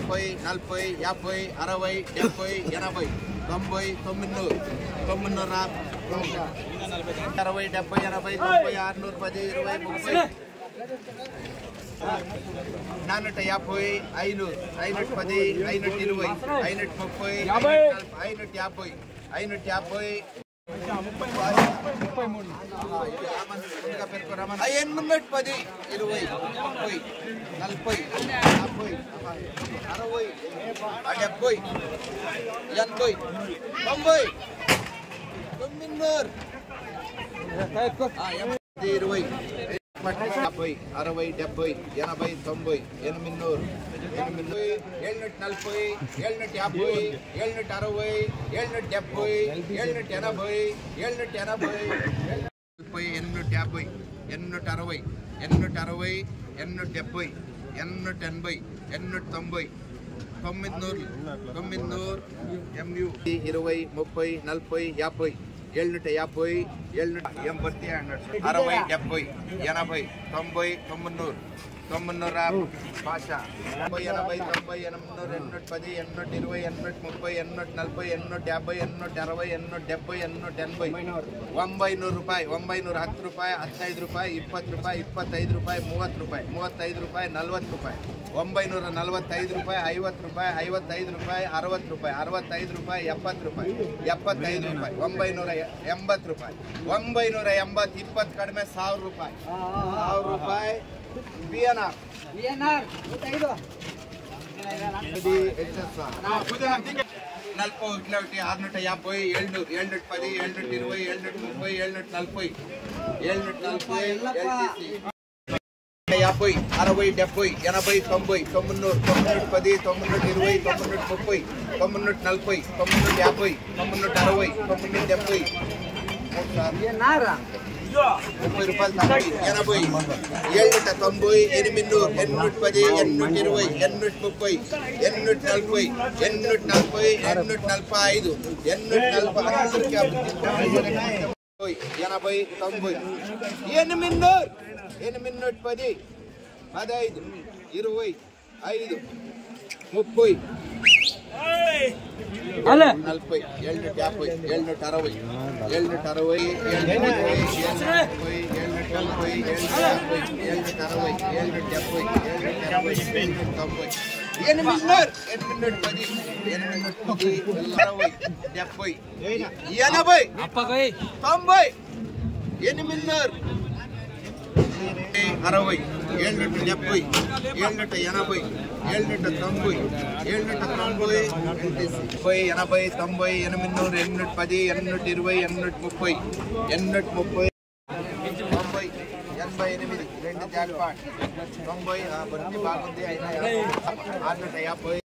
ముప్పై నలభై యాభై అరవై డెబ్బై ఎనభై తొంభై తొమ్మిదిన్నూరు తొమ్మిదిన్నర అరవై డెబ్బై ఎనభై తొంభై ఆరునూరు పది ఇరవై ముప్పై నాన్నూట యాభై ఐనూరు ఐనూట పది ఐనూట ఇరవై ఐనూట ముప్పై ఐనూట యాభై ఐనూట యాభై ఎనిమిది పది ఇరవై ముప్పై నలభై యాభై అరవై డెబ్బై ఎనభై తొంభై తొమ్మిదిన్నర ఇరవై యాభై అరవై డెబ్బై ఎనభై తొంభై ఎనిమిదిన్నూరు ఎనిమిది ఏಳ್ನೂట నలభై ఏಳ್నూట యాభై ఏಳ್నూట అరవై ఏಳ್నూట డెబ్బై ఏಳ್నూట ఎనభై ఏಳ್నూట ఎనభై నలభై ఎన్నూట యాభై ఎన్నూట అరవై ఎన్నూట అరవై ఎన్నూట డెబ్బై ఎన్నూట ఎనభై ఎన్నూట తొంభై తొమ్మిది నూరు తొమ్మిది నూరు ఎంయు ఇరవై ముప్పై నలభై యాభై ఏಳ್నూట యాభై ఏಳ್నూట ఎంబత్తి అరవై డెబ్బై ఎనభై తొంభై తొమ్మిదిన్నూరు తొమ్మిదిన్నర భాష తొంభై ఎనభై తొంభై ఎనిమిదిన్నూరు ఎన్నూట పది ఎన్నూట ఇరవై ఎన్నూట ముప్పై ఎన్నూట నలభై ఎన్నూట యాభై ఎన్నూట అరవై ఎన్నూట డెబ్బై ఎన్నూట ఎనభై ಒಂಬೈನೂರು ರೂಪಾಯಿ ಒಂಬೈನೂರ ಹತ್ತು ರೂಪಾಯಿ ಹದಿನೈದು ರೂಪಾಯಿ ಇಪ್ಪತ್ತು ರೂಪಾಯಿ ಇಪ್ಪತ್ತೈದು ರೂಪಾಯಿ ಮೂವತ್ತು ರೂಪಾಯಿ ಮೂವತ್ತೈದು ರೂಪಾಯಿ ನಲ್ವತ್ತು ರೂಪಾಯಿ ಒಂಬೈನೂರ ನಲವತ್ತೈದು ರೂಪಾಯಿ ಐವತ್ತು ರೂಪಾಯಿ ಐವತ್ತೈದು ರೂಪಾಯಿ ಅರವತ್ತು ರೂಪಾಯಿ ಅರವತ್ತೈದು ರೂಪಾಯಿ ಎಪ್ಪತ್ತು ರೂಪಾಯಿ ಎಪ್ಪತ್ತೈದು ರೂಪಾಯಿ ಒಂಬೈನೂರ ಎ- ಎಂಬತ್ತು ರೂಪಾಯಿ ಒಂಬೈನೂರ ಎಂಬತ್ತು ಇಪ್ಪತ್ತು ಕಡಿಮೆ ಸಾವಿರ ರೂಪಾಯಿ ಸಾವಿರ ರೂಪಾಯಿ ಬಿ ಎನ್ ಆರ್ నలభై ఒకటి ఆరునూట యాభై ఏಳ್నూరు ఏಳ್నూట పది ఏಳ್నూట ఇరవై ఏಳ್నూట ముప్పై ఏಳ್నూట నలభై ఏಳ್నూట నలభై యాభై అరవై డెబ్బై ఎనభై తొంభై తొమ్మిదిన్నూరు తొమ్మిది పది తొమ్మిది ఇరవై తొమ్మిది ముప్పై తొమ్మిది నలభై తొమ్మిది యాభై తొమ్మిది అరవై తొమ్మిది డెబ్బై ముప్పై రూపాయలు తక్కువ ఎనభై ఏళ్ళుట తొంభై ఎనిమిదిన్నూరు ఎన్నూట పది ఎన్నూట ఇరవై ఎన్నూట ముప్పై ఎన్నూట నలభై ఎన్నూట నలభై ఎన్నూట నలభై ఐదు ఎన్నూట నలభై అందరికీ అభివృద్ధి ఎనభై తొంభై ఎనిమిదిన్నూరు ఎనిమిదిన్నూట పది పదహైదు ఇరవై ఐదు ముప్పై నలభై ఏಳ್నూట యాభై ఏಳ್నూట అరవై ఏಳ್నూట అరవై ఏಳ್నూట ఇరవై ఏಳ್నూట ముప్పై ఏಳ್నూట నలభై ఏಳ್నూట యాభై ఏಳ್నూట అరవై ఏಳ್నూట డెబ్బై ఏಳ್నూట ఎనభై ఏಳ್నూట తొంభై ఎనిమిదిన్నర ఎనిమిది పది ఎనిమిది పది అరవై డెబ్బై ఎనభై తొంభై ఎనిమిదిన్నర అరవై ఏಳ್నూట డెబ్బై ఏಳ್నూట ఎనభై ఏಳ್నూట తొంభై ఏಳ್నూట తొంభై ముప్పై ఎనభై తొంభై ఎనిమిదిన్నూరు ఎన్నూట పది ఎన్నూట ఇరవై ఎన్నూట ముప్పై ఎన్నూట ముప్పై తొంభై ఎనభై ఎనిమిది రెండు జాక్పాట్ తొంభై ఆ, బట్టి బాగుంది అయినా ఆరునూట యాభై